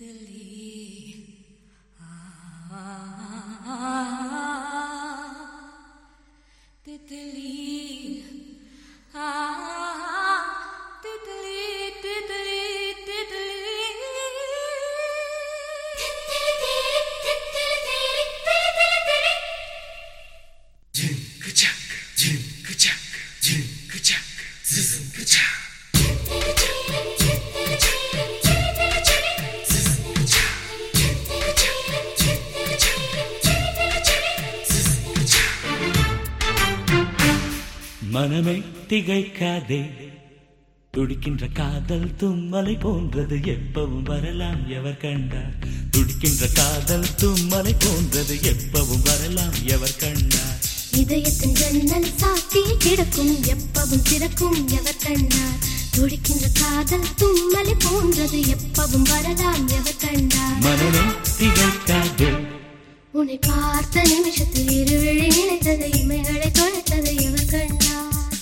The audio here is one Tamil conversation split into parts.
மனமே திகைக்காதே துடிக்கின்ற காதல் தும்மலை போன்றது எப்பவும் வரலாம் எவர் கண்டார் துடிக்கின்ற காதல் தும்மலை போன்றது எப்பவும் வரலாம் எவர் கண்டார் இதயத்தின் ஜன்னல் சாத்தி கிடக்கும் எப்பவும் திறக்கும் எவர் கண்டார் துடிக்கின்ற காதல் தும்மலை போன்றது எப்பவும் வரலாம் எவர் கண்டார் மனமே திகைக்காதே உன்னை பார்த்த நிமிஷத்தில் இருவிழி நினைத்தது இமைகளை தொலைத்தது எவர் கண்டார்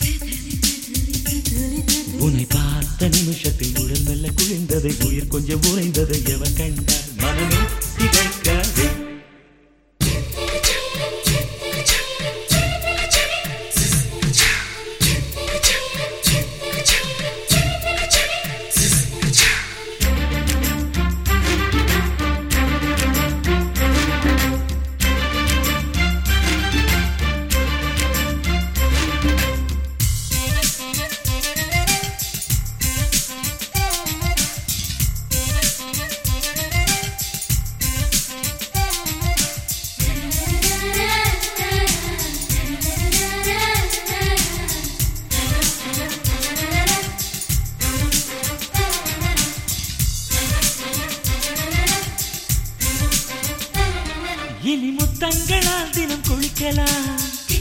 உன்னை பார்த்த நிமிஷத்தில் உடல் மெல்ல குளிர்ந்தது உயிர் கொஞ்சம் உறைந்தது எவர் கண்டார் மனமே திகைக்காதே இனி முத்தங்களால் தினம் குளிக்கலாம்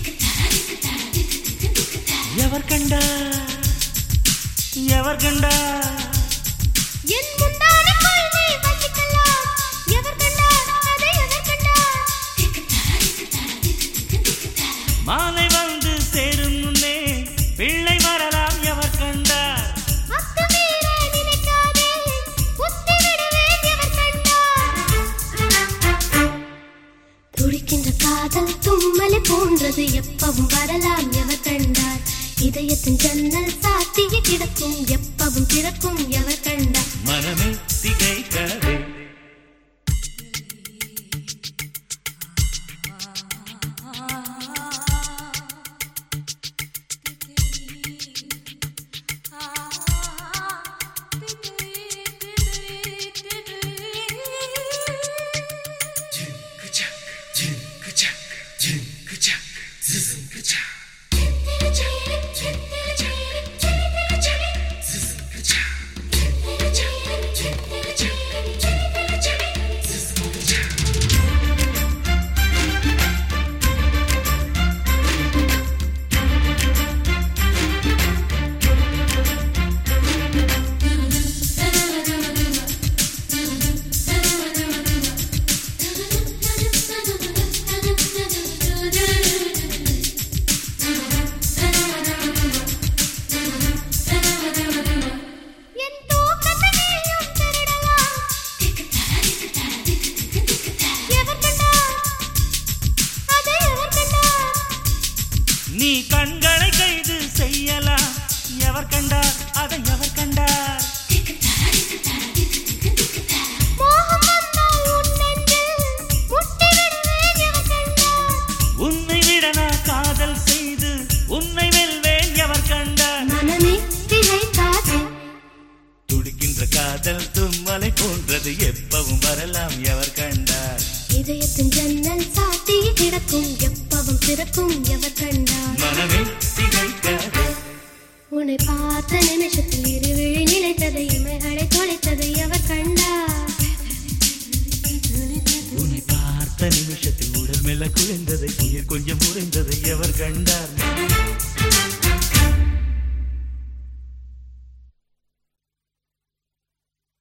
எவர் கண்டா எவர் கண்டா என் முந்தானைக்குள் நீ வசிக்கலாம் எவர் கண்டார் அதை எவர் கண்டார் மாலை வந்து சேரும் முன்னே பிள்ளை வரலாம் எவர் கண்டார் அத்துமீற நினைக்காதே உத்தி விடுவேன் எவர் கண்டார் துடிக்கின்ற காதல் தும்மலை போன்றது எப்பவும் வரலாம் எவர் கண்டார் இதயத்தின் ஜன்னல் சாத்திய கிடக்கும் எப்பவும் திறக்கும் எவர் கண்டார் மனமே திகைக்காதே என் தூக்கத்தையும் திருடலாம் எவர் கண்டார் அதை எவர் கண்டார் நீ கண்களை கைது செய்யலாம் எவர் கண்டார் அதை எவர் கண்டார் மோகம் வந்தால் உன் நெஞ்சில் முட்டி விடுவேன் எவர் கண்டார் உன்னை விட நான் காதல் செய்து உன்னை வெல்வேன் எவர் கண்டார் மனமே திகைக்காதே துடிக்கின்ற காதல் தும்மலை போன்றது எப்பவும் வரலாம் எவர் கண்டார் இதயத்தின் ஜன்னல் சாத்தி கிடக்கும் எப்பவும் திறக்கும் எவர் கண்டார் மனமே திகைக்காதே உன்னை பார்த்த நிமிஷத்தில் இருவிழி நினைத்தது இமைகளை தொலைத்தது எவர் கண்டார் உன்னை பார்த்த நிமிஷத்தில் உடல் மெல்ல குளிர்ந்தது உயிர் கொஞ்சம் உறைந்தது எவர் கண்டார்